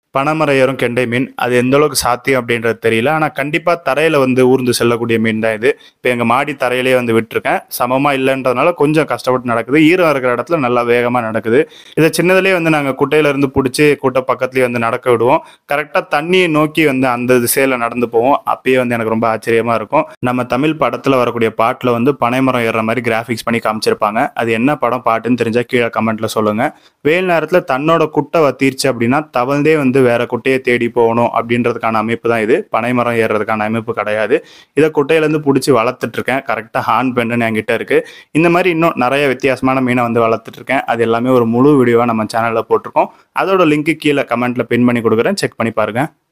பனைமரம் ஏறும் கெண்டை மீன் அது எந்த அளவுக்கு சாத்தியம் அப்படின்றது தெரியல ஆனால் கண்டிப்பாக தரையில் வந்து ஊர்ந்து செல்லக்கூடிய மீன் தான் இது இப்போ எங்கள் மாடி தரையிலே வந்து விட்டுருக்கேன் சமமாக இல்லைன்றதுனால கொஞ்சம் கஷ்டப்பட்டு நடக்குது ஈரம் இருக்கிற இடத்துல நல்லா வேகமாக நடக்குது இதை சின்னதுலேயே வந்து நாங்கள் குட்டையிலேருந்து பிடிச்சி குட்டை பக்கத்துலேயே வந்து நடக்க விடுவோம் கரெக்டாக தண்ணியை நோக்கி வந்து அந்த திசையில் நடந்து போவோம் அப்பயே வந்து எனக்கு ரொம்ப ஆச்சரியமாக இருக்கும் நம்ம தமிழ் படத்தில் வரக்கூடிய பாட்டில் வந்து பனைமரம் ஏறுற மாதிரி கிராஃபிக்ஸ் பண்ணி காமிச்சிருப்பாங்க அது என்ன படம் பாட்டுன்னு தெரிஞ்சால் கீழே கமெண்ட்டில் சொல்லுங்கள் வெயில் நேரத்தில் தன்னோட குட்டை வத்திருச்சு அப்படின்னா தவழ்ந்தே வந்து வேற குட்டையை தேடி போகணும் அப்படின்றதுக்கான அமைப்பு தான் இது பனைமரம் ஏறுறதுக்கான அமைப்பு கிடையாது இதை குட்டையிலேருந்து பிடிச்சி வளர்த்துட்டு இருக்கேன் கரெக்டாக ஹான் பெண்ணுன்னு என்கிட்ட இருக்கு இந்த மாதிரி இன்னும் நிறைய வித்தியாசமான மீனை வந்து வளர்த்துட்டு இருக்கேன் அது எல்லாமே ஒரு முழு வீடியோவாக நம்ம சேனலில் போட்டிருக்கோம் அதோட லிங்க் கீழே கமெண்ட்ல பின் பண்ணி கொடுக்குறேன் செக் பண்ணி பாருங்க